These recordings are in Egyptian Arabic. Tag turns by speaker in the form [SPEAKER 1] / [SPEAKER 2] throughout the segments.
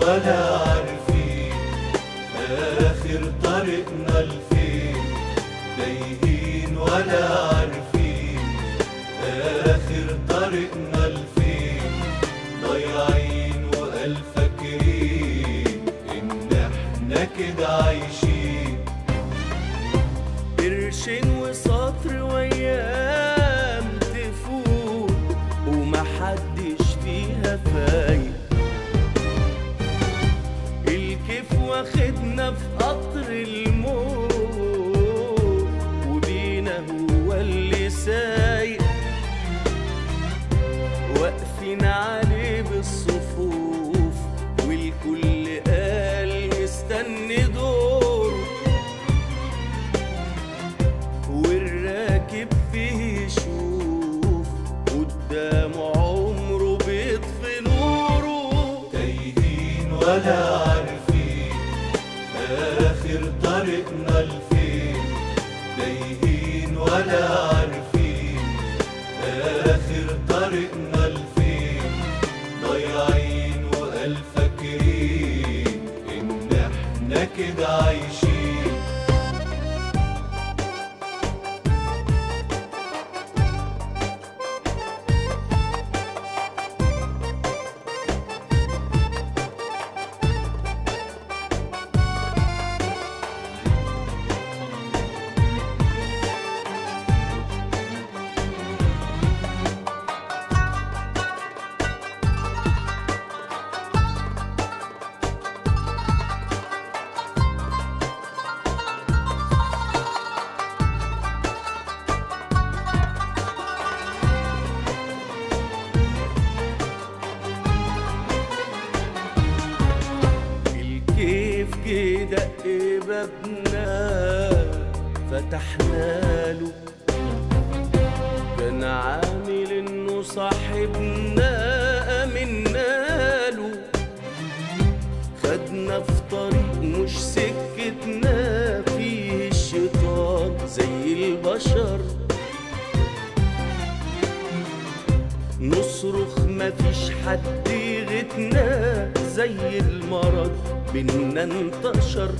[SPEAKER 1] ولا عارفين آخر طريقنا لفين تايهين ولا عارفين آخر طريقنا لفين ضايعين وقال فاكرين إن إحنا كده عايشين
[SPEAKER 2] قرشين وسطر وايام تفوت ومحدش فيها فايق الكيف واخدنا في قطر الموت وبينا هو اللي سايق واقفين عليه بالصفوف والكل قال مستني دوره والراكب فيه يشوف قدامه عمره بيطفي نوره
[SPEAKER 1] تايهين ولا عارفين آخر طريقنا لفين تايهين ولا عارفين آخر طريقنا لفين ضايعين وقال فاكرين إن إحنا كده عايشين
[SPEAKER 2] الكيف جه دق بابنا فتحنا له كان عامل انه صاحبنا امنا له خدنا في طريق مش سكتنا فيه الشيطان زي البشر نصرخ مفيش حد يغتنا زي المرض بينا انتشر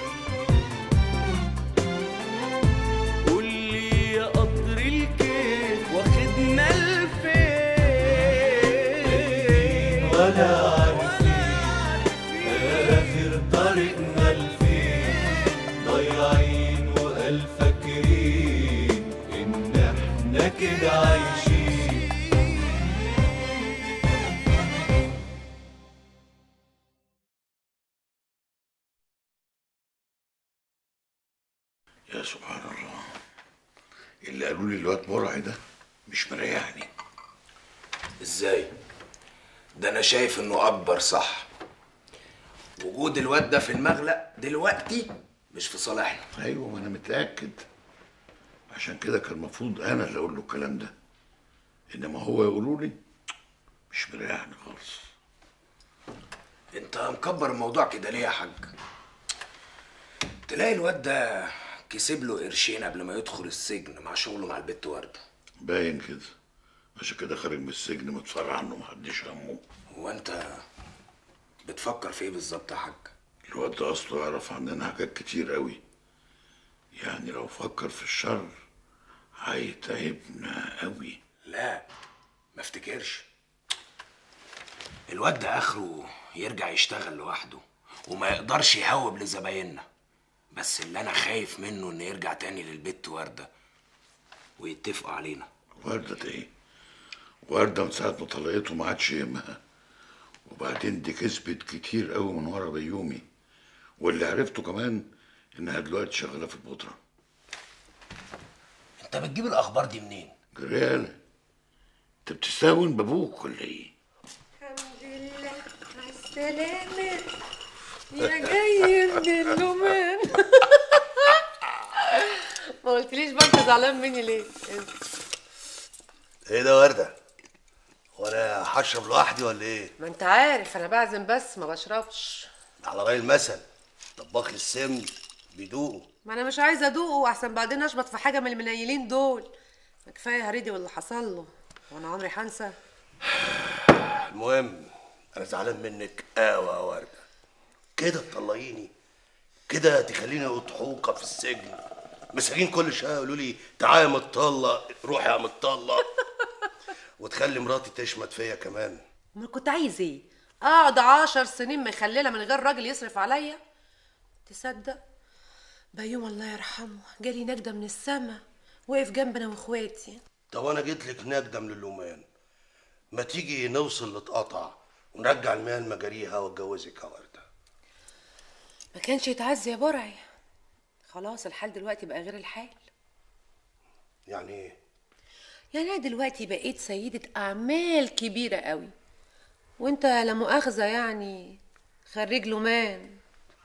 [SPEAKER 2] قولي يا قطر الكيف واخدنا لفين
[SPEAKER 1] ولا عارفين آخر طريقنا لفين ضايعين وقال فاكرين إن إحنا كده عايشين
[SPEAKER 3] يا سبحان الله اللي قالوا لي الواد مرعي ده مش مريحني
[SPEAKER 4] ازاي ده انا شايف انه اكبر صح وجود الواد ده في المغلق دلوقتي مش في صالحنا
[SPEAKER 3] ايوه ما انا متاكد عشان كده كان المفروض انا اللي اقول له الكلام ده انما هو يقولوا لي مش مريحني خالص
[SPEAKER 4] انت مكبر الموضوع كده ليه يا حاج تلاقي الواد ده كسب له قرشين قبل ما يدخل السجن مع شغله مع البت ورده
[SPEAKER 3] باين كده عشان كده خارج من السجن متفرع عنه محدش همه
[SPEAKER 4] هو انت بتفكر في ايه بالظبط يا حاج
[SPEAKER 3] الواد ده اصله يعرف عننا حاجات كتير قوي يعني لو فكر في الشر هيتعبنا قوي
[SPEAKER 4] لا ما افتكرش الواد ده اخره يرجع يشتغل لوحده وما يقدرش يهوب لزبايننا بس اللي انا خايف منه انه يرجع تاني للبت ورده ويتفقوا علينا
[SPEAKER 3] وردة ده ايه؟ وردة من ساعة ما طلقته ما عادش يهمها وبعدين دي كسبت كتير قوي من ورا بيومي واللي عرفته كمان انها دلوقتي شغالة في البودرة
[SPEAKER 4] انت بتجيب الاخبار دي منين
[SPEAKER 3] جريالة انت بتستهون بابوك ولا ايه؟
[SPEAKER 5] الحمد لله على السلامة يا جاي من اللومان ما قلتليش بقى انت زعلان مني ليه؟
[SPEAKER 6] ايه ده ورده وانا هشرب لوحدي ولا ايه
[SPEAKER 5] ما انت عارف انا بعزم بس ما بشربش
[SPEAKER 6] على راي المثل طباخ السم بيدوقه
[SPEAKER 5] ما انا مش عايزه ادوقه احسن بعدين اشبط في حاجه من المنيلين دول ما كفايه هريدي واللي حصل له وانا عمري هنسى
[SPEAKER 6] المهم انا زعلان منك قوي يا ورده كده تطلقيني كده تخليني اضحوكه في السجن مساكين كل شويه يقولوا لي تعالى يا متطلق روح يا متطلق وتخلي مراتي تشمت فيا كمان
[SPEAKER 5] ما كنت عايز ايه اقعد عشر سنين مخلله من غير راجل يصرف عليا تصدق بيوم الله يرحمه جالي نجده من السما وقف جنبنا واخواتي
[SPEAKER 6] طب انا جيت لك نجده من اللومان ما تيجي نوصل لتقطع ونرجع المال مجاريها واتجوزك يا ورده
[SPEAKER 5] ما كانش يتعز يا برعي خلاص الحال دلوقتي بقى غير الحال
[SPEAKER 6] يعني ايه
[SPEAKER 5] يعني انا دلوقتي بقيت سيدة اعمال كبيرة قوي وانت لا مؤاخذة يعني خريج لومان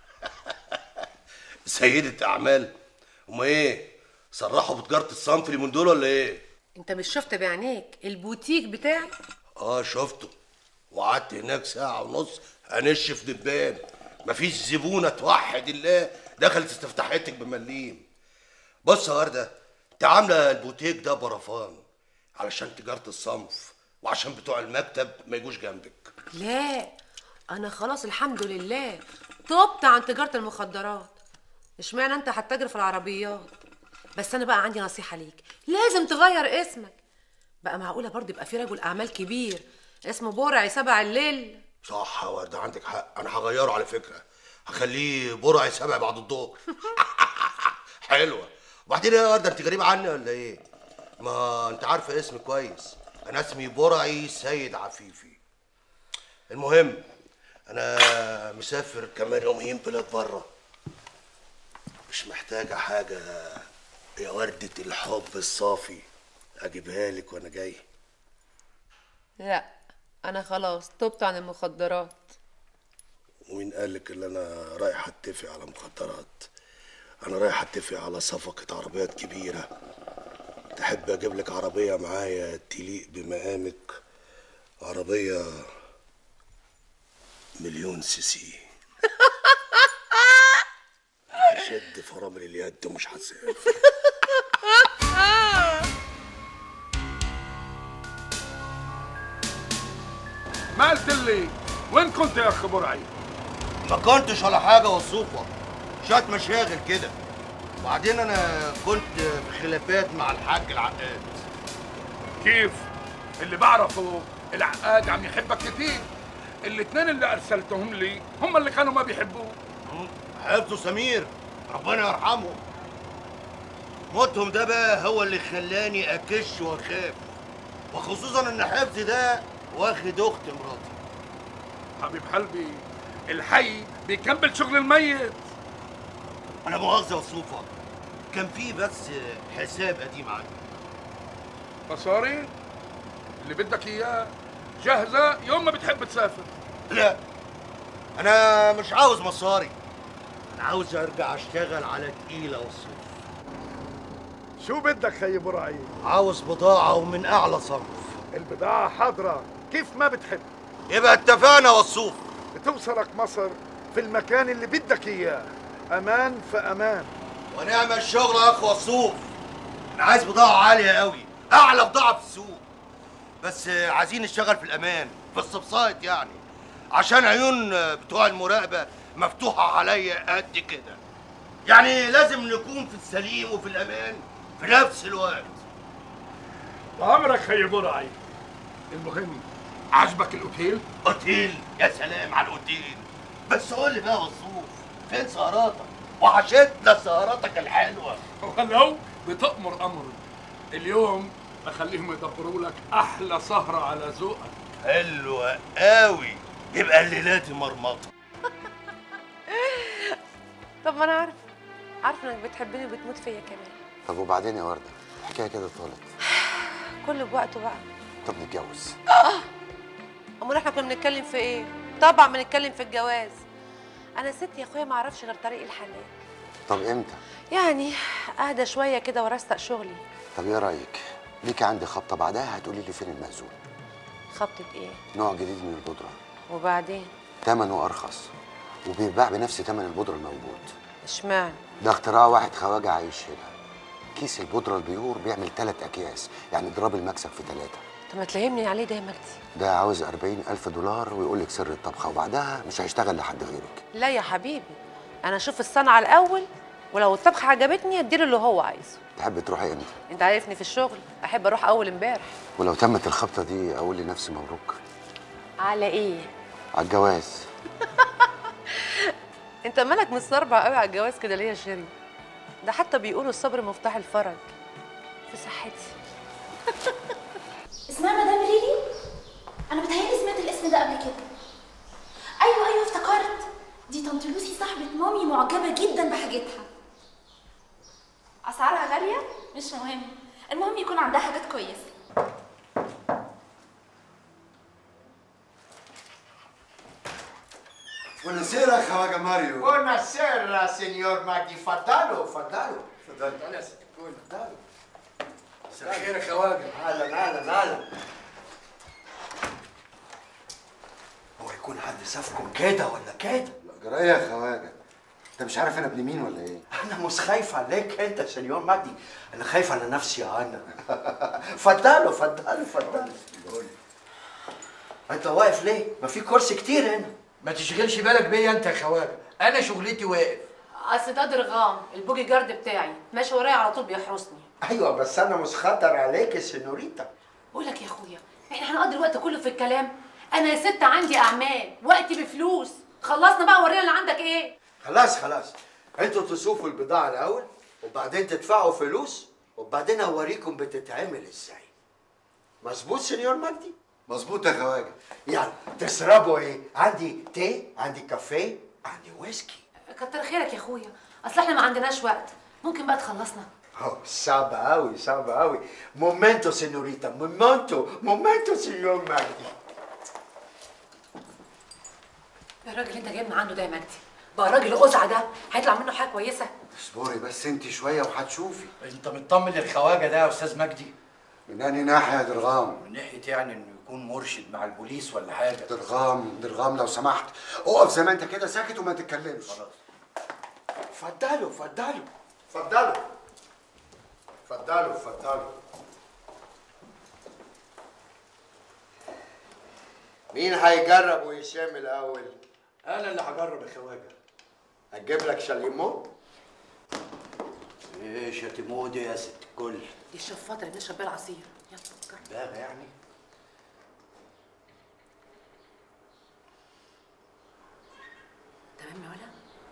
[SPEAKER 6] سيدة أعمال أما إيه؟ صرحوا بتجارة الصنف اللي من دول ولا إيه؟
[SPEAKER 5] انت مش شفت بعينيك البوتيك بتاعي
[SPEAKER 6] آه شفته وقعدت هناك ساعة ونص هنش في دبان مفيش زبونة توحد الله دخلت استفتحتك بمليم بص يا وردة أنت عاملة البوتيك ده برفان علشان تجارة الصنف وعشان بتوع المكتب ما يجوش جنبك
[SPEAKER 5] لا انا خلاص الحمد لله تبت عن تجارة المخدرات اشمعنى انت هتتاجر في العربيات بس انا بقى عندي نصيحة ليك لازم تغير اسمك بقى معقولة برضه يبقى في رجل اعمال كبير اسمه برعي سبع الليل
[SPEAKER 6] صح يا وردة عندك حق أنا هغيره على فكرة هخليه برع سبع بعد الظهر حلوة وبعدين يا وردة أنت غريبة عني ولا إيه؟ ما أنت عارفة اسمي كويس أنا اسمي برعي سيد عفيفي المهم أنا مسافر كمان يومين بلاد بره مش محتاجة حاجة يا وردة الحب الصافي أجيبها لك وأنا جاي
[SPEAKER 5] لا انا خلاص تبت عن المخدرات
[SPEAKER 6] ومين قال لك ان انا رايح اتفق على مخدرات انا رايح اتفق على صفقة عربيات كبيرة تحب اجيب لك عربية معايا تليق بمقامك عربية مليون سي سي شد فرامل اليد ومش هسافر
[SPEAKER 7] ما قلت لي وين كنت يا اخ برعي
[SPEAKER 6] ما كنتش ولا حاجة وصوفة شوية مشاغل كده وبعدين انا كنت في خلافات مع الحاج العقاد
[SPEAKER 7] كيف اللي بعرفه العقاد عم يحبك كتير الاتنين اللي ارسلتهم لي هم اللي كانوا ما بيحبوه
[SPEAKER 6] حفظه سمير ربنا يرحمه موتهم ده بقى هو اللي خلاني اكش واخاف وخصوصا ان حفظي ده واخد اخت مراتي
[SPEAKER 7] حبيب قلبي الحي بيكمل شغل الميت
[SPEAKER 6] انا مؤاخذه وصوفه كان في بس حساب قديم عندي
[SPEAKER 7] مصاري اللي بدك اياه جاهزه يوم ما بتحب تسافر
[SPEAKER 6] لا انا مش عاوز مصاري انا عاوز ارجع اشتغل على تقيله والصوف
[SPEAKER 8] شو بدك خي برعي؟
[SPEAKER 6] عاوز بضاعه ومن اعلى صنف
[SPEAKER 8] البضاعة حاضرة كيف ما بتحب
[SPEAKER 6] يبقى اتفقنا والصوف
[SPEAKER 8] بتوصلك مصر في المكان اللي بدك إياه أمان فأمان
[SPEAKER 6] ونعم الشغل يا اخو الصوف انا عايز بضاعه عاليه قوي اعلى بضاعه في السوق بس عايزين نشتغل في الامان في السبسايت يعني عشان عيون بتوع المراقبه مفتوحه عليا قد كده يعني لازم نكون في السليم وفي الامان في نفس الوقت
[SPEAKER 7] عمرك خي برعي المهم عجبك الاوتيل
[SPEAKER 6] اوتيل يا سلام على الاوتيل بس قول لي بقى والصوف فين سهراتك وحشتنا سهراتك الحلوه
[SPEAKER 7] ولو بتأمر امر اليوم بخليهم يدبروا لك احلى سهره على ذوقك
[SPEAKER 6] حلوة قوي يبقى الليلات مرمطة
[SPEAKER 5] طب ما انا عارفه عارفه انك بتحبني وبتموت فيا كمان
[SPEAKER 9] طب وبعدين يا ورده الحكايه كده طالت
[SPEAKER 5] كل بوقته بقى
[SPEAKER 9] طب نتجوز
[SPEAKER 5] امال احنا كنا بنتكلم في ايه طبعا بنتكلم في الجواز انا ست يا اخويا ما اعرفش غير طريق الحلال
[SPEAKER 9] طب امتى
[SPEAKER 5] يعني اهدى شويه كده وارستق شغلي
[SPEAKER 9] طب ايه رايك ليكي عندي خبطه بعدها هتقولي لي فين المخزون
[SPEAKER 5] خبطه ايه
[SPEAKER 9] نوع جديد من البودره
[SPEAKER 5] وبعدين
[SPEAKER 9] ثمنه ارخص وبيتباع بنفس ثمن البودره الموجود
[SPEAKER 5] اشمعنى
[SPEAKER 9] ده اختراع واحد خواجه عايش هنا كيس البودره البيور بيعمل ثلاث اكياس يعني اضرب المكسب في ثلاثه
[SPEAKER 5] طب ما تلهمني عليه ده يا مجدي
[SPEAKER 9] ده عاوز 40 ألف دولار ويقول لك سر الطبخة وبعدها مش هيشتغل لحد غيرك
[SPEAKER 5] لا يا حبيبي انا اشوف الصنعه الاول ولو الطبخه عجبتني اديله اللي هو عايزه
[SPEAKER 9] تحب تروحي امتى
[SPEAKER 5] انت عارفني في الشغل احب اروح اول امبارح
[SPEAKER 9] ولو تمت الخبطة دي أقول لنفسي مبروك
[SPEAKER 5] على ايه
[SPEAKER 9] على الجواز
[SPEAKER 5] انت مالك مستربع قوي على الجواز كده ليه يا شيري ده حتى بيقولوا الصبر مفتاح الفرج في صحتي
[SPEAKER 10] اسمها مدام ريلي انا بتهيألي سمعت الاسم ده قبل كده ايوه ايوه افتكرت دي طنط لوسي صاحبة مامي معجبة جدا بحاجتها اسعارها غالية مش مهم المهم يكون عندها حاجات كويسة
[SPEAKER 11] Buonasera, خواجه ماريو
[SPEAKER 12] Buonasera, signor Magdi. فضلوا فضلوا
[SPEAKER 11] اتفضل
[SPEAKER 12] تعالى يا ست الكل فضلوا
[SPEAKER 11] مساء الخير يا خواجه
[SPEAKER 12] اهلا اهلا اهلا هو يكون حد سافكم كده ولا كده؟
[SPEAKER 11] جرايه يا خواجه انت مش عارف انا ابن مين ولا ايه
[SPEAKER 12] انا مش خايف عليك انت سنيور مجدي انا خايف على نفسي انا فضلوا فضلوا فضلوا انت واقف ليه؟ ما في كرسي كتير هنا
[SPEAKER 13] ما تشغلش بالك بيا انت يا خواجه انا شغلتي واقف
[SPEAKER 5] اصل ده درغام البوجي جارد بتاعي ماشي ورايا على طول بيحرسني
[SPEAKER 12] ايوه بس انا مش خطر عليك يا سينوريتا
[SPEAKER 5] بقول لك يا اخويا احنا هنقضي الوقت كله في الكلام انا يا ست عندي اعمال وقتي بفلوس خلصنا بقى ورينا اللي عندك ايه
[SPEAKER 12] خلاص خلاص انتوا تشوفوا البضاعة الأول وبعدين تدفعوا فلوس وبعدين أوريكم بتتعمل إزاي مظبوط سنيور مجدي؟
[SPEAKER 11] مظبوط يا خواجه
[SPEAKER 12] يعني تشربوا إيه؟ عندي تي عندي كافيه عندي ويسكي
[SPEAKER 5] كتر خيرك يا اخويا اصل احنا ما عندناش وقت ممكن بقى تخلصنا
[SPEAKER 12] أوه صعب أوي صعب أوي مومنتو سينوريتا مومنتو مومنتو سنيور مجدي
[SPEAKER 5] الراجل اللي انت جايب من عنده ده يا مجدي بقى الراجل القزع ده هيطلع منه حاجه كويسه
[SPEAKER 11] اصبري بس انت شويه وهتشوفي
[SPEAKER 13] انت مطمن للخواجه ده يا استاذ مجدي
[SPEAKER 11] من انهي ناحيه يا درغام
[SPEAKER 13] من ناحيه يعني انه يكون مرشد مع البوليس ولا حاجه
[SPEAKER 11] درغام درغام لو سمحت اقف زي ما انت كده ساكت وما تتكلمش
[SPEAKER 12] اتفضلوا اتفضلوا اتفضلوا اتفضلوا اتفضلوا مين هيجرب ويشم الأول؟
[SPEAKER 13] انا اللي هجرب يا خواجه
[SPEAKER 12] هتجيب لك شاليمو؟
[SPEAKER 13] ايه شتيمو دي يا ست الكل
[SPEAKER 5] دي الشفاطه اللي بنشرب بيها العصير يلا جرب
[SPEAKER 13] باغي يعني
[SPEAKER 5] تمام يا ولا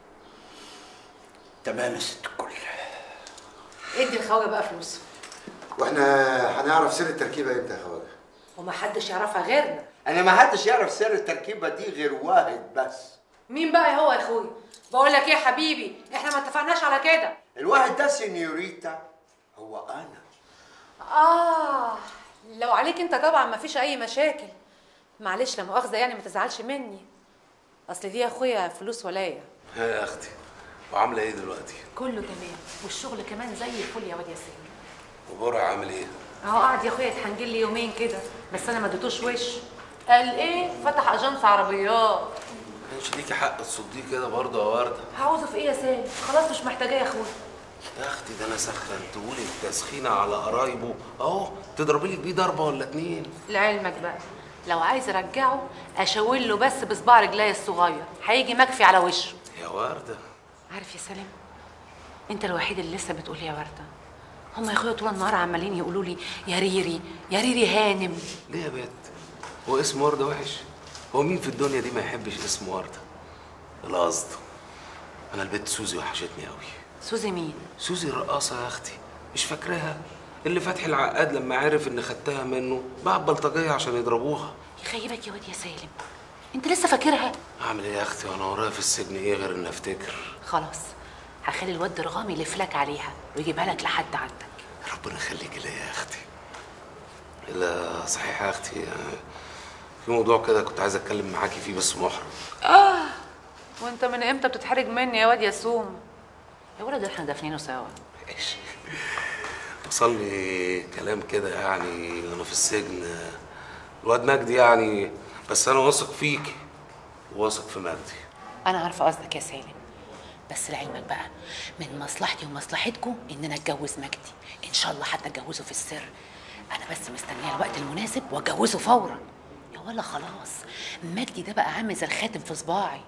[SPEAKER 13] تمام يا ست الكل
[SPEAKER 5] ادي الخواجه بقى فلوسه
[SPEAKER 11] واحنا هنعرف سر التركيبه امتى يا خواجه
[SPEAKER 5] ومحدش يعرفها غيرنا
[SPEAKER 12] أنا ما حدش يعرف سر التركيبة دي غير واحد بس
[SPEAKER 5] مين بقى هو يا اخويا بقول لك ايه يا حبيبي احنا ما اتفقناش على كده
[SPEAKER 12] الواحد ده سينيوريتا هو أنا
[SPEAKER 5] اه لو عليك انت طبعا ما فيش اي مشاكل معلش لا مؤاخذه يعني ما تزعلش مني اصل دي يا اخويا فلوس ولايه
[SPEAKER 4] ها يا اختي وعامله ايه دلوقتي
[SPEAKER 5] كله تمام والشغل كمان زي الفل يا واد ياسين
[SPEAKER 4] وبرع عامل ايه
[SPEAKER 5] اهو قاعد يا اخويا يتحنجل لي يومين كده بس انا ما اديتوش وش قال ايه فتح اجنس عربيات
[SPEAKER 4] ما كانش ليكي حق تصديه كده برضه يا ورده
[SPEAKER 5] هعوزه في ايه يا سالم خلاص مش محتاجاه يا اخويا
[SPEAKER 4] يا اختي ده انا سخنتهولك تسخينه على قرايبه اهو تضربي لك بيه ضربه ولا اتنين
[SPEAKER 5] لعلمك بقى لو عايز ارجعه اشاور له بس بصباع رجلي الصغير هيجي مكفي على وشه
[SPEAKER 4] يا ورده
[SPEAKER 5] عارف يا سلام انت الوحيد اللي لسه بتقول يا ورده هم يا اخويا طول النهار عمالين يقولوا لي يا ريري يا ريري هانم
[SPEAKER 4] ليه يا بت هو اسم ورده وحش هو مين في الدنيا دي ما يحبش اسم ورده القصد انا البت سوزي وحشتني قوي
[SPEAKER 5] سوزي مين
[SPEAKER 4] سوزي الرقاصه يا اختي مش فاكراها اللي فتحي العقاد لما عرف ان خدتها منه بعت بلطجيه عشان يضربوها
[SPEAKER 5] يخيبك يا واد يا سالم انت لسه فاكرها
[SPEAKER 4] اعمل ايه يا اختي وانا ورايا في السجن ايه غير ان افتكر
[SPEAKER 5] خلاص هخلي الواد درغام يلف لك عليها ويجيبها لك لحد عندك
[SPEAKER 4] ربنا يخليك ليا يا اختي لا صحيح يا اختي آه، في موضوع كده كنت عايز اتكلم معاكي فيه بس محرج
[SPEAKER 5] اه وانت من امتى بتتحرج مني يا واد يا سوم يا ولد احنا دافنينه سوا
[SPEAKER 4] وصل لي كلام كده يعني وانا في السجن آه، الواد مجدي يعني بس انا واثق فيكي وواثق في مجدي
[SPEAKER 5] انا عارفه قصدك يا سالم بس لعلمك بقى من مصلحتي ومصلحتكم ان انا اتجوز مجدي ان شاء الله حتى اتجوزه في السر انا بس مستنيه الوقت المناسب واتجوزه فورا يا ولا خلاص مجدي ده بقى عامل زي الخاتم في صباعي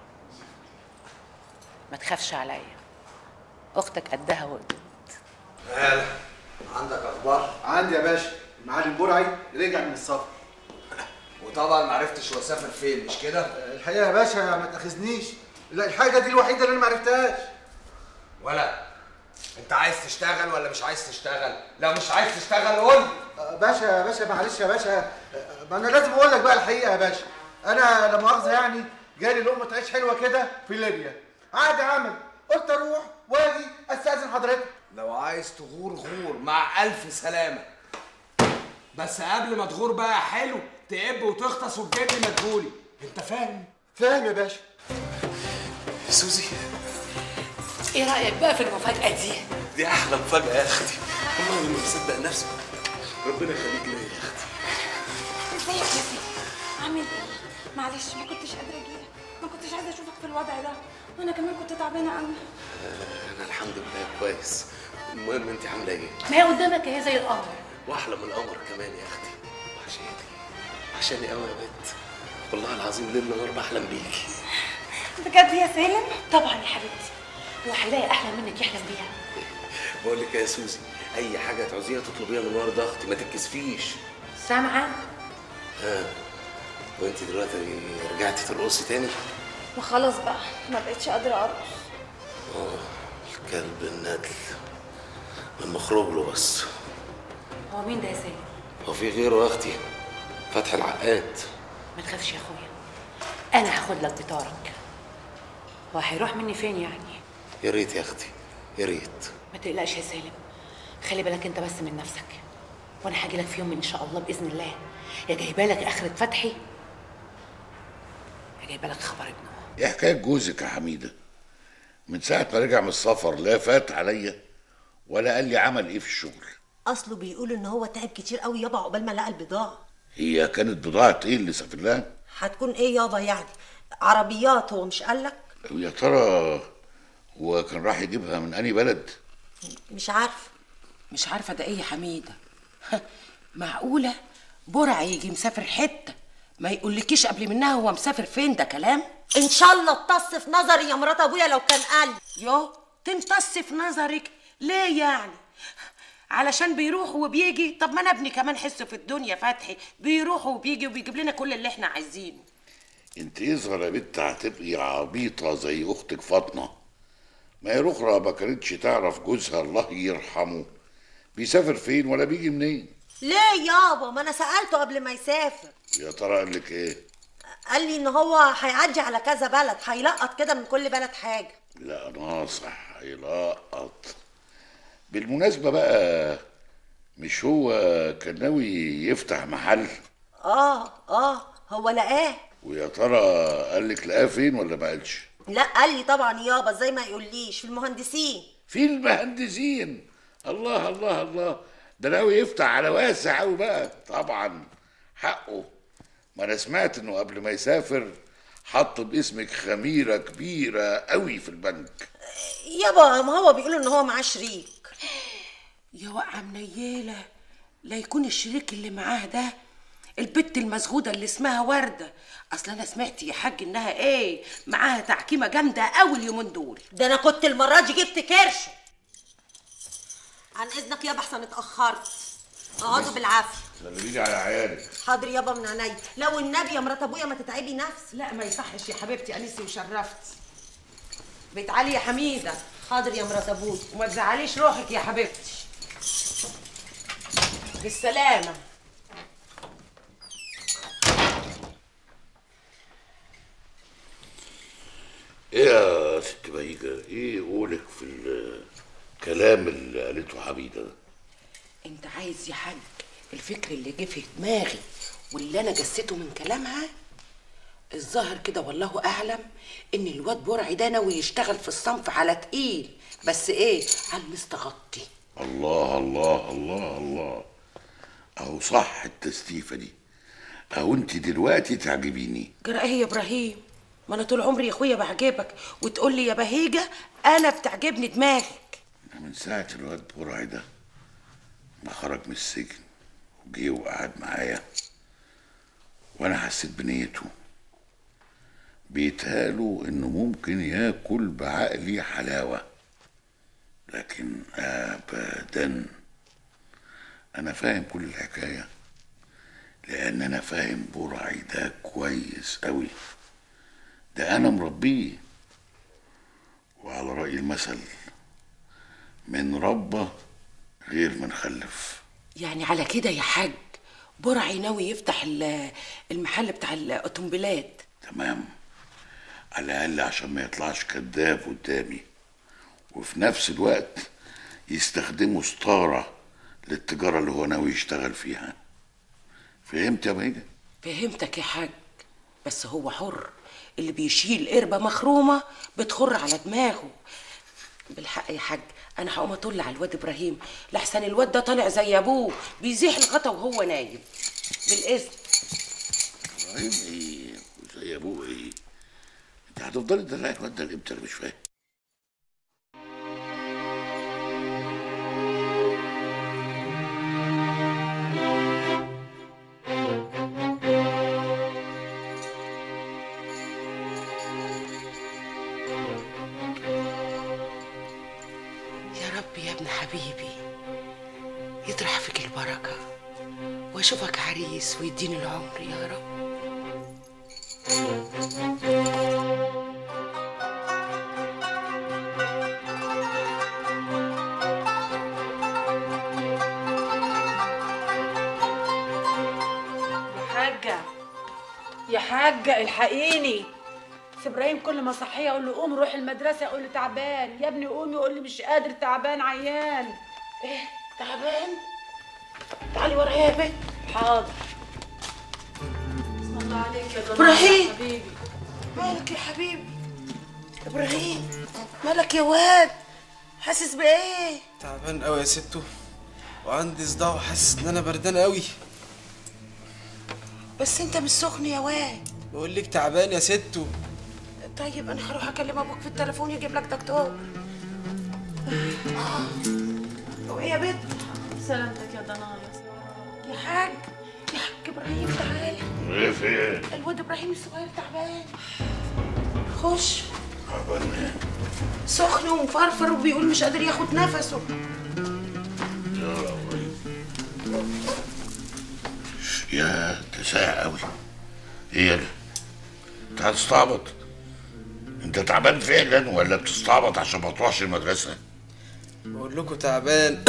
[SPEAKER 5] ما تخافش عليا اختك قدها وقدود
[SPEAKER 12] هلا عندك اخبار
[SPEAKER 14] عندي يا باشا المعلم برعي رجع من السفر
[SPEAKER 4] وطبعا ما عرفتش هو سافر فين مش كده
[SPEAKER 14] الحقيقه يا باشا ما تاخذنيش لا الحاجه دي الوحيده اللي انا ما عرفتهاش
[SPEAKER 4] ولا انت عايز تشتغل ولا مش عايز تشتغل لو مش عايز تشتغل قول
[SPEAKER 14] آه، باشا يا باشا معلش يا باشا آه، ما انا لازم اقول لك بقى الحقيقه يا باشا انا لا مؤاخذه يعني جالي لقمه عيش حلوه كده في ليبيا عادي عمل قلت اروح واجي استاذن حضرتك
[SPEAKER 4] لو عايز تغور غور مع الف سلامه بس قبل ما تغور بقى حلو تقب وتغطس وتجيب لي مدهولي انت فاهم
[SPEAKER 14] فاهم يا باشا
[SPEAKER 15] سوزي
[SPEAKER 5] ايه رايك بقى في المفاجاه دي
[SPEAKER 15] دي احلى مفاجاه يا اختي والله ما مصدق نفسي ربنا يخليك ليا يا اختي
[SPEAKER 10] ازيك يا سيدي عامل ايه معلش ما كنتش قادره اجيلك ما كنتش عايزه اشوفك في الوضع ده وانا كمان كنت تعبانه قوي
[SPEAKER 15] آه، انا الحمد لله كويس المهم انت عامله ايه
[SPEAKER 5] ما هي قدامك اهي زي القمر
[SPEAKER 15] واحلى من القمر كمان يا اختي وحشاني وحشاني قوي يا بنت والله العظيم ليل نهار بحلم بيكي
[SPEAKER 10] بجد يا سالم
[SPEAKER 5] طبعا يا حبيبتي هو هيلاقي احلى منك يحلم بيها
[SPEAKER 15] بقول لك يا سوزي اي حاجه تعوزيها تطلبيها من ورا ضغطي ما تتكسفيش
[SPEAKER 5] سامعه
[SPEAKER 15] ها وانت دلوقتي رجعتي ترقصي تاني
[SPEAKER 10] وخلاص بقى ما بقتش قادره ارقص
[SPEAKER 15] اه الكلب الندل لما اخرج له بس
[SPEAKER 5] هو مين ده يا سالم
[SPEAKER 15] هو في غيره يا اختي فتحي العقاد
[SPEAKER 5] ما تخافش يا اخويا انا هاخد لك بطارك هو هيروح مني فين يعني
[SPEAKER 15] يا ريت يا اختي يا ريت
[SPEAKER 5] ما تقلقش يا سالم خلي بالك انت بس من نفسك وانا هاجي لك في يوم ان شاء الله باذن الله يا جايبه لك اخره فتحي يا جايبه لك خبر ابنه
[SPEAKER 3] ايه حكايه جوزك يا حميده من ساعه ما رجع من السفر لا فات عليا ولا قال لي عمل ايه في الشغل
[SPEAKER 16] اصله بيقول ان هو تعب كتير قوي يابا عقبال ما لقى البضاعه
[SPEAKER 3] هي كانت بضاعه ايه اللي سافر لها
[SPEAKER 16] هتكون ايه يابا يعني عربيات هو مش قالك
[SPEAKER 3] يا ترى هو كان راح يجيبها من انهي بلد
[SPEAKER 16] مش عارف
[SPEAKER 17] مش عارفه ده ايه يا حميده معقوله برع يجي مسافر حته ما يقولكيش قبل منها هو مسافر فين ده كلام
[SPEAKER 16] ان شاء الله تطص في نظري يا مرات ابويا لو كان قال
[SPEAKER 17] يو تمتص في نظرك ليه يعني علشان بيروح وبيجي طب ما انا ابني كمان حس في الدنيا فتحي بيروح وبيجي وبيجيب لنا كل اللي احنا عايزينه
[SPEAKER 3] انت يظهر يا بنت هتبقي عبيطه زي اختك فاطمه ما هي الاخرى ما كانتش تعرف جوزها الله يرحمه بيسافر فين ولا بيجي منين
[SPEAKER 16] ليه يابا ما انا سالته قبل ما يسافر
[SPEAKER 3] يا ترى قال لك ايه
[SPEAKER 16] قال لي ان هو هيعدي على كذا بلد هيلقط كده من كل بلد حاجه
[SPEAKER 3] لا ناصح هيلقط بالمناسبة بقى مش هو كان ناوي يفتح محل
[SPEAKER 16] اه اه هو لقاه
[SPEAKER 3] ويا ترى قال لك لقاه فين ولا ما قالش
[SPEAKER 16] لا قال لي طبعا يابا زي ما يقوليش في المهندسين
[SPEAKER 3] في المهندسين الله الله الله ده ناوي يفتح على واسع قوي بقى طبعا حقه ما انا سمعت انه قبل ما يسافر حط باسمك خميرة كبيرة قوي في البنك
[SPEAKER 16] يابا ما هو بيقول ان هو معاه شريك
[SPEAKER 17] يا واقعه منيله لا يكون الشريك اللي معاه ده البت المسغوده اللي اسمها ورده اصل انا سمعت يا حاج انها ايه معاها تعكيمه جامده قوي اليومين دول
[SPEAKER 16] ده انا كنت المره دي جبت كرش عن اذنك يابا احسن اتاخرت اقعدوا بالعافيه
[SPEAKER 3] سلميلي على عيالك
[SPEAKER 16] حاضر يابا من عينيا لو النبي يا مرات ابويا ما تتعبي نفسك
[SPEAKER 17] لا ما يصحش يا حبيبتي انسي وشرفتي بيت علي يا حميده
[SPEAKER 16] حاضر يا مرات ابويا
[SPEAKER 17] وما تزعليش روحك يا حبيبتي بالسلامه
[SPEAKER 3] ايه يا ست بهيجة ايه قولك في الكلام اللي قالته حميدة ده
[SPEAKER 17] انت عايز يا حاج الفكر اللي جه في دماغي واللي انا جسيته من كلامها الظاهر كده والله اعلم ان الواد برعي ده ناوي يشتغل في الصنف على تقيل بس ايه على المستغطي
[SPEAKER 3] الله الله الله الله اهو صح التستيفة دي اهو انت دلوقتي تعجبيني
[SPEAKER 17] جرى ايه يا ابراهيم ما انا طول عمري يا اخويا بعجبك وتقول لي يا بهيجه انا بتعجبني دماغك
[SPEAKER 3] من ساعة الواد برعي ده ما خرج من السجن وجه وقعد معايا وانا حسيت بنيته بيتهاله انه ممكن ياكل بعقلي حلاوه لكن ابدا انا فاهم كل الحكايه لان انا فاهم برعي ده كويس قوي ده انا مربيه وعلى راي المثل من ربى غير من خلف
[SPEAKER 17] يعني على كده يا حاج برعي ناوي يفتح ال- المحل بتاع الاوتومبيلات
[SPEAKER 3] تمام على الاقل عشان ما يطلعش كذاب قدامي وفي نفس الوقت يستخدموا ستاره للتجاره اللي هو ناوي يشتغل فيها فهمت يا بهجه
[SPEAKER 17] فهمتك يا حاج بس هو حر اللي بيشيل قربة مخرومة بتخر على دماغه بالحق يا حاج انا هقوم اطل على الواد ابراهيم لحسن الواد ده طالع زي ابوه بيزيح الغطا وهو نايم بالاذن
[SPEAKER 3] ابراهيم ايه زي ابوه ايه انت هتفضلي تدلعي الواد ده لامتى انا مش فاهم
[SPEAKER 17] يا رب يا ابن حبيبي يطرح فيك البركة واشوفك عريس ويديني العمر يا رب
[SPEAKER 18] يا حاجة يا حاجة الحقيني بس ابراهيم كل ما صحيه اقول له قوم روح المدرسه اقول له تعبان يا ابني قوم يقول لي مش قادر تعبان عيان
[SPEAKER 17] ايه تعبان تعالي ورايا يا بنت
[SPEAKER 18] حاضر بسم الله عليك يا جماعه
[SPEAKER 17] إبراهيم.
[SPEAKER 18] حبيبي
[SPEAKER 17] مالك يا حبيبي ابراهيم مالك يا واد حاسس بايه
[SPEAKER 15] تعبان قوي يا ستو وعندي صداع وحاسس ان انا بردان قوي
[SPEAKER 17] بس انت مش سخن يا واد
[SPEAKER 15] بقول لك تعبان يا ستو
[SPEAKER 17] طيب انا هروح اكلم ابوك في التليفون يجيب لك دكتور وايه يا بنت
[SPEAKER 18] سلامتك يا ضنايا
[SPEAKER 17] يا حاج يا حاج ابراهيم تعالى
[SPEAKER 3] ايه في ايه؟
[SPEAKER 17] الواد ابراهيم الصغير تعبان خش
[SPEAKER 3] تعبان ايه؟
[SPEAKER 17] سخن ومفرفر وبيقول مش قادر ياخد نفسه
[SPEAKER 3] يا ربي يا ده ساعة قوي ايه ده؟ انت هتستعبط انت تعبان فعلا ولا بتستعبط عشان ما تروحش المدرسة؟
[SPEAKER 15] بقول لكم تعبان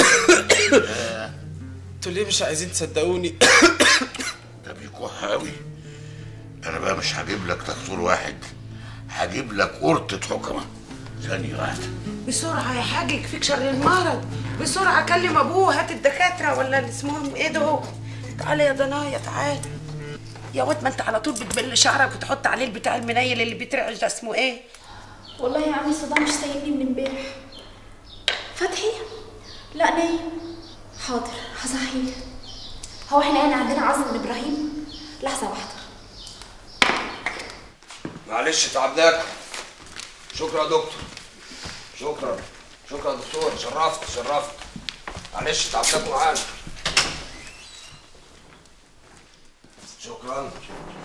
[SPEAKER 15] انتوا ليه مش عايزين تصدقوني
[SPEAKER 3] ده بيكح قوي انا بقى مش هجيب لك دكتور واحد هجيب لك قرطة حكمة ثانية واحدة
[SPEAKER 17] بسرعة يا حاج يكفيك شر المرض بسرعة كلم ابوه هات الدكاترة ولا اللي اسمهم ايه ده تعالى يا ضنايا تعالى يا واد ما انت على طول بتبل شعرك وتحط عليه البتاع المنيل اللي بيترعش ده اسمه ايه؟
[SPEAKER 10] والله يا عمي صدام مش سايبني من امبارح فتحي لا نايم حاضر هصحيه هو احنا يعني عندنا عزم من ابراهيم لحظه واحده
[SPEAKER 4] معلش تعبناك شكرا يا دكتور شكرا شكرا يا دكتور شرفت شرفت معلش تعبناك معانا شكرا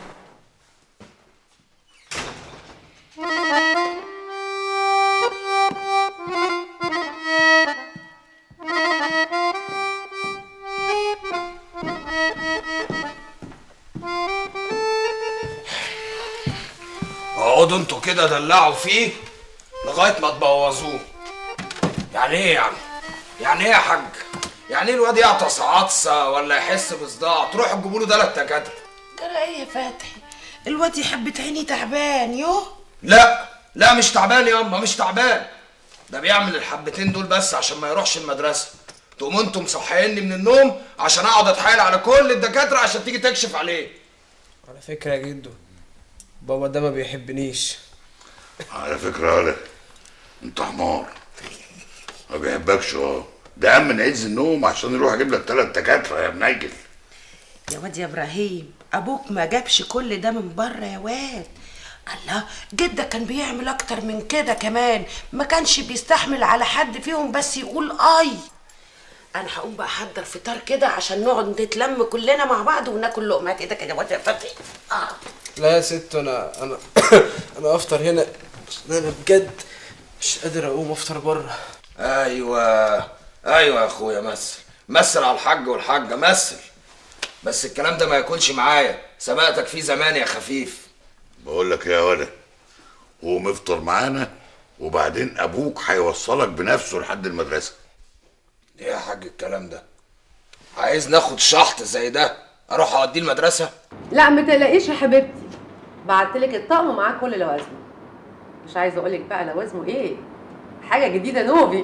[SPEAKER 4] اقعدوا انتوا كده دلعوا فيه لغايه ما تبوظوه يعني ايه يعني يعني ايه يا حاج يعني ايه الواد يعطس عطسه ولا يحس بصداع تروحوا تجيبوا له ثلاث دكاتره
[SPEAKER 17] ترى ايه يا فتحي الواد يحب عيني تعبان يوه
[SPEAKER 4] لا لا مش تعبان يا اما مش تعبان ده بيعمل الحبتين دول بس عشان ما يروحش المدرسه تقوموا انتم مصحيني من النوم عشان اقعد اتحايل على كل الدكاتره عشان تيجي تكشف عليه
[SPEAKER 15] على فكره يا جدو بابا ده ما بيحبنيش
[SPEAKER 3] على فكرة يالا انت حمار ما بيحبكش اه ده قام من عز النوم عشان يروح يجيب لك ثلاث دكاترة يا منيل
[SPEAKER 17] يا واد يا ابراهيم ابوك ما جابش كل ده من بره يا واد الله جدك كان بيعمل اكتر من كده كمان ما كانش بيستحمل على حد فيهم بس يقول اي انا هقوم بقى احضر فطار كده عشان نقعد نتلم كلنا مع بعض وناكل لقمات ايدك يا واد يا فتحي اه
[SPEAKER 15] لا يا ست انا انا انا افطر هنا عشان انا بجد مش قادر اقوم افطر بره
[SPEAKER 4] ايوه ايوه يا اخويا مثل مثل على الحاج والحاجه مثل بس الكلام ده ما يكونش معايا سبقتك فيه زمان يا خفيف
[SPEAKER 3] بقول لك يا ولد قوم افطر معانا وبعدين ابوك هيوصلك بنفسه لحد المدرسه
[SPEAKER 4] ايه يا حاج الكلام ده عايز ناخد شحط زي ده اروح اوديه المدرسه
[SPEAKER 5] لا ما تقلقيش يا حبيبتي بعتلك الطقم ومعاه كل لوازمه مش عايزه اقولك بقى لوازمه ايه حاجه جديده نوبي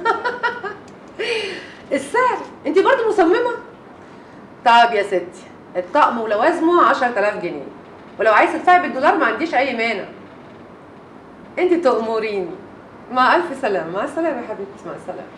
[SPEAKER 5] السعر انت برضه مصممه طب يا ستي الطقم ولوازمه 10000 جنيه ولو عايزه تدفعي بالدولار ما عنديش اي مانع انت تأمريني مع الف سلامه مع السلامه يا حبيبتي مع السلامه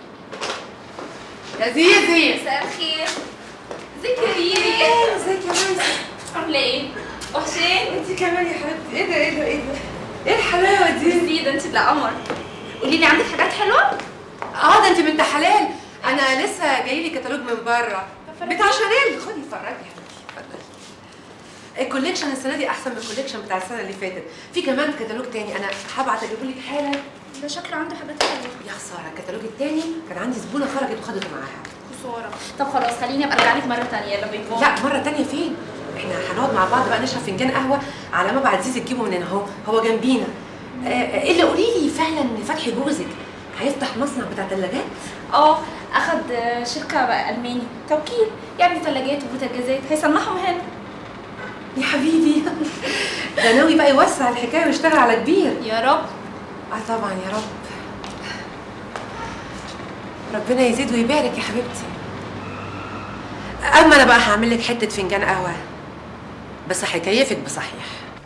[SPEAKER 5] يا زيزي
[SPEAKER 10] مساء الخير ازيك يا ريري
[SPEAKER 5] ازيك يا ميسي
[SPEAKER 10] عامله ايه وحشين
[SPEAKER 5] انت كمان يا حبيبتي ايه ده ايه ده ايه ده ايه الحلاوه دي
[SPEAKER 10] دي ده انت اللي قمر قولي لي عندك حاجات حلوه
[SPEAKER 5] اه ده انت بنت حلال انا لسه جاي لي كتالوج من بره بتاع شانيل خدي اتفرجي يا حبيبتي اتفضلي الكوليكشن السنه دي احسن من الكوليكشن بتاع السنه اللي فاتت في كمان كتالوج تاني انا هبعت اجيبه لك حالا
[SPEAKER 10] ده شكله عنده حاجات حلوه
[SPEAKER 5] يا خساره الكتالوج التاني كان عندي زبونه خرجت وخدته معاها
[SPEAKER 10] خساره طب خلاص خليني ابقى ارجع لك مره ثانيه يلا باي باي
[SPEAKER 5] لا مره تانية فين احنا هنقعد مع بعض بقى نشرب فنجان قهوه على ما بعد زيزي تجيبه من هنا اهو هو جنبينا آه آه، اللي قولي لي فعلا ان فتحي جوزك هيفتح مصنع بتاع ثلاجات
[SPEAKER 10] اه اخد آه، شركه بقى الماني توكيل يعني ثلاجات وبوتاجازات هيصنعهم هنا
[SPEAKER 5] يا حبيبي ده ناوي بقى يوسع الحكايه ويشتغل على كبير
[SPEAKER 10] يا رب
[SPEAKER 5] اه طبعا يا رب ربنا يزيد ويبارك يا حبيبتي اما انا بقى هعمل لك حته فنجان قهوه بس هيكيفك بصحيح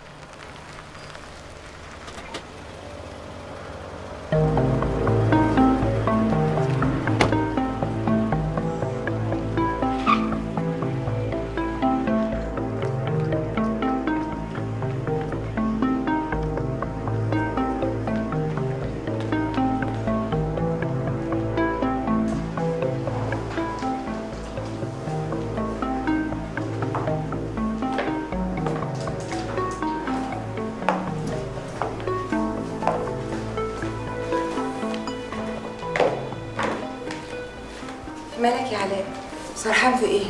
[SPEAKER 19] مالك يا علاء سرحان في ايه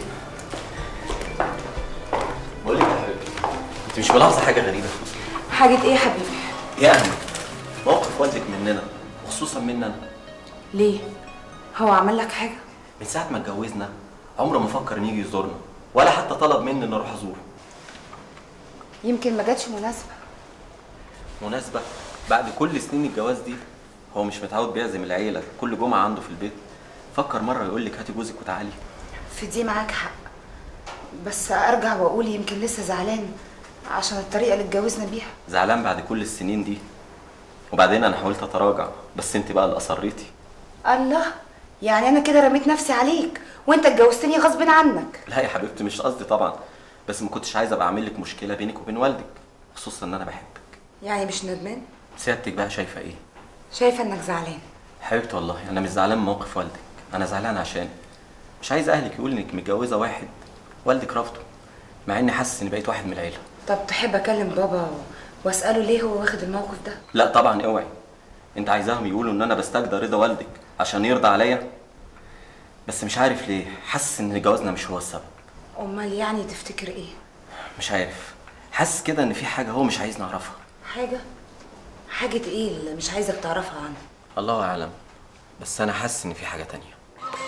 [SPEAKER 20] بقول لك يا حبيبتي انت مش ملاحظه حاجه غريبه
[SPEAKER 19] حاجه ايه يا حبيبي
[SPEAKER 20] يعني موقف والدك مننا وخصوصا مني انا
[SPEAKER 19] ليه هو عمل لك حاجه
[SPEAKER 20] من ساعه ما اتجوزنا عمره ما فكر ان يجي يزورنا ولا حتى طلب مني ان اروح ازوره
[SPEAKER 19] يمكن ما جاتش مناسبه
[SPEAKER 20] مناسبه بعد كل سنين الجواز دي هو مش متعود بيعزم العيله كل جمعه عنده في البيت فكر مره يقول لك هاتي جوزك وتعالي
[SPEAKER 19] في دي معاك حق بس ارجع واقول يمكن لسه زعلان عشان الطريقه اللي اتجوزنا بيها
[SPEAKER 20] زعلان بعد كل السنين دي وبعدين انا حاولت اتراجع بس انت بقى اللي اصريتي
[SPEAKER 19] الله يعني انا كده رميت نفسي عليك وانت اتجوزتني غصب عنك
[SPEAKER 20] لا يا حبيبتي مش قصدي طبعا بس ما كنتش عايز ابقى اعمل لك مشكله بينك وبين والدك خصوصا ان انا بحبك
[SPEAKER 19] يعني مش ندمان
[SPEAKER 20] سيادتك بقى شايفه ايه
[SPEAKER 19] شايفه انك زعلان
[SPEAKER 20] حبيبتي والله انا مش زعلان من موقف والدك انا زعلان عشان مش عايز اهلك يقول انك متجوزه واحد والدك رافضه مع اني حاسس اني بقيت واحد من العيله
[SPEAKER 19] طب تحب اكلم بابا و... واساله ليه هو واخد الموقف ده
[SPEAKER 20] لا طبعا اوعي انت عايزاهم يقولوا ان انا بستجدى رضا والدك عشان يرضى عليا بس مش عارف ليه حاسس ان جوازنا مش هو السبب
[SPEAKER 19] امال يعني تفتكر ايه
[SPEAKER 20] مش عارف حاسس كده ان في حاجه هو مش عايزني اعرفها
[SPEAKER 19] حاجه حاجه ايه اللي مش عايزك تعرفها عنه
[SPEAKER 20] الله اعلم بس انا حاسس ان في حاجه تانية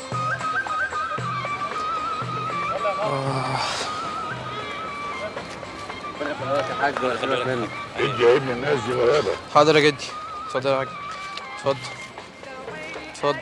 [SPEAKER 3] ادي يا ابن الناس دي غلابه
[SPEAKER 15] حاضر يا جدي اتفضل يا حاج اتفضل اتفضل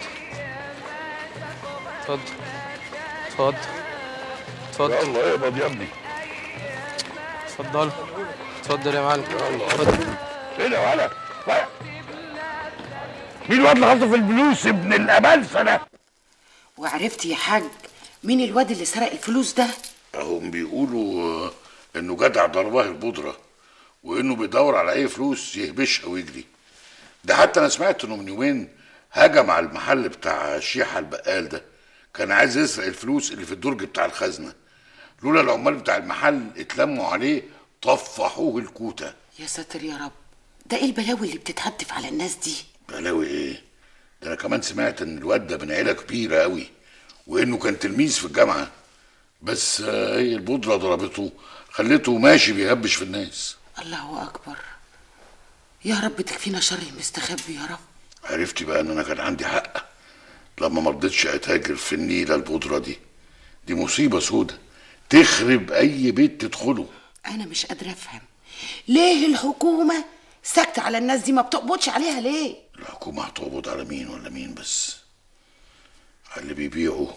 [SPEAKER 15] اتفضل اتفضل اتفضل
[SPEAKER 3] يلا اقبض يا ابني
[SPEAKER 15] اتفضل اتفضل يا معلم
[SPEAKER 3] اتفضل ايه ده ولا ولا. مين الواد اللي حاطه في الفلوس ابن الابلسه ده
[SPEAKER 17] وعرفت يا حاج مين الواد اللي سرق الفلوس ده
[SPEAKER 3] هم بيقولوا آه، انه جدع ضرباه البودره وانه بيدور على اي فلوس يهبشها ويجري ده حتى انا سمعت انه من يومين هجم على المحل بتاع شيحة البقال ده كان عايز يسرق الفلوس اللي في الدرج بتاع الخزنه لولا العمال بتاع المحل اتلموا عليه طفحوه الكوته
[SPEAKER 17] يا ساتر يا رب ده ايه البلاوي اللي بتتهتف على الناس دي
[SPEAKER 3] بلاوي ايه ده انا كمان سمعت ان الواد ده من عيله كبيره قوي وانه كان تلميذ في الجامعه بس آه، هي البودره ضربته خليته ماشي بيهبش في الناس
[SPEAKER 17] الله اكبر يا رب تكفينا شر المستخبي يا رب
[SPEAKER 3] عرفتي بقى ان انا كان عندي حق لما ما رضيتش اتاجر في النيله البودره دي دي مصيبه سودة تخرب اي بيت تدخله
[SPEAKER 17] انا مش قادره افهم ليه الحكومه ساكته على الناس دي ما بتقبضش عليها ليه
[SPEAKER 3] الحكومه هتقبض على مين ولا مين بس على اللي بيبيعوا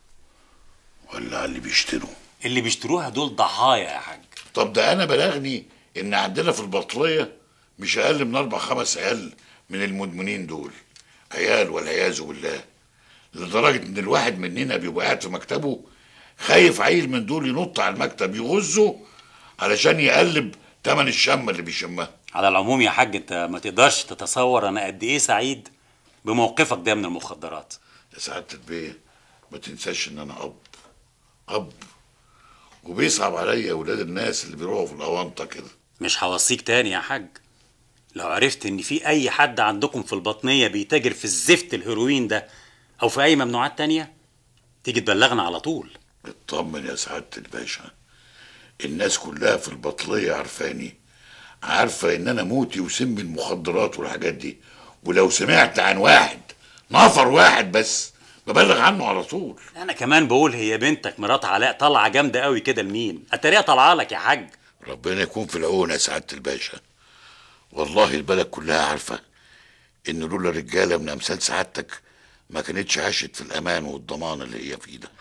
[SPEAKER 3] ولا على اللي بيشتروا
[SPEAKER 21] اللي بيشتروها دول ضحايا يا حاج
[SPEAKER 3] طب ده انا بلغني ان عندنا في البطريه مش اقل من اربع خمس عيال من المدمنين دول عيال والعياذ بالله لدرجه ان الواحد مننا بيبقى قاعد في مكتبه خايف عيل من دول ينط على المكتب يغزه علشان يقلب تمن الشمه اللي بيشمها
[SPEAKER 21] على العموم يا حاج انت ما تقدرش تتصور انا قد ايه سعيد بموقفك ده من المخدرات
[SPEAKER 3] يا سعاده البيه ما تنساش ان انا اب اب وبيصعب عليا اولاد الناس اللي بيروحوا في الاونطه كده
[SPEAKER 21] مش هوصيك تاني يا حاج لو عرفت ان في اي حد عندكم في البطنيه بيتاجر في الزفت الهيروين ده او في اي ممنوعات تانية تيجي تبلغنا على طول
[SPEAKER 3] اطمن يا سعاده الباشا الناس كلها في البطليه عارفاني عارفه ان انا موتي وسم المخدرات والحاجات دي ولو سمعت عن واحد نفر واحد بس ببلغ عنه على طول
[SPEAKER 21] انا كمان بقول هي بنتك مرات علاء طالعه جامده قوي كده لمين اتاريها طالعه لك يا حاج
[SPEAKER 3] ربنا يكون في العون يا سعاده الباشا والله البلد كلها عارفه ان لولا رجاله من امثال سعادتك ما كانتش عاشت في الامان والضمان اللي هي فيه ده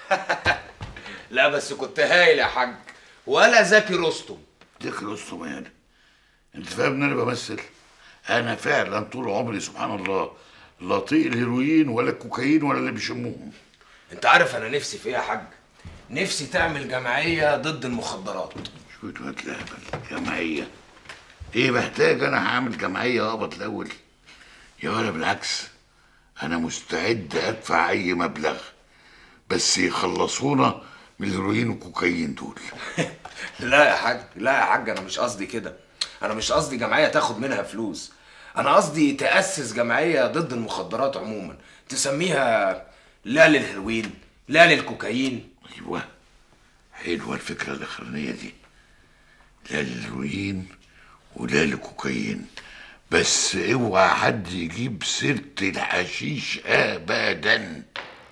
[SPEAKER 4] لا بس كنت هايل يا حاج ولا زكي رستم
[SPEAKER 3] ذكر رستم يعني انت فاهم ان انا بمثل انا فعلا طول عمري سبحان الله لا طيق الهيروين ولا الكوكايين ولا اللي بيشموهم
[SPEAKER 4] انت عارف انا نفسي في ايه يا حاج نفسي تعمل جمعيه ضد المخدرات
[SPEAKER 3] شوية واد لهبل جمعيه ايه محتاج انا هعمل جمعيه اقبض الاول يا ولا بالعكس انا مستعد ادفع اي مبلغ بس يخلصونا من الهيروين والكوكايين دول
[SPEAKER 4] لا يا حاج لا يا حاج انا مش قصدي كده انا مش قصدي جمعيه تاخد منها فلوس انا قصدي تاسس جمعيه ضد المخدرات عموما تسميها لا للهيروين لا للكوكايين
[SPEAKER 3] ايوه حلوه الفكره الاخرانيه دي لا للهيروين ولا للكوكايين بس اوعى حد يجيب سيره الحشيش ابدا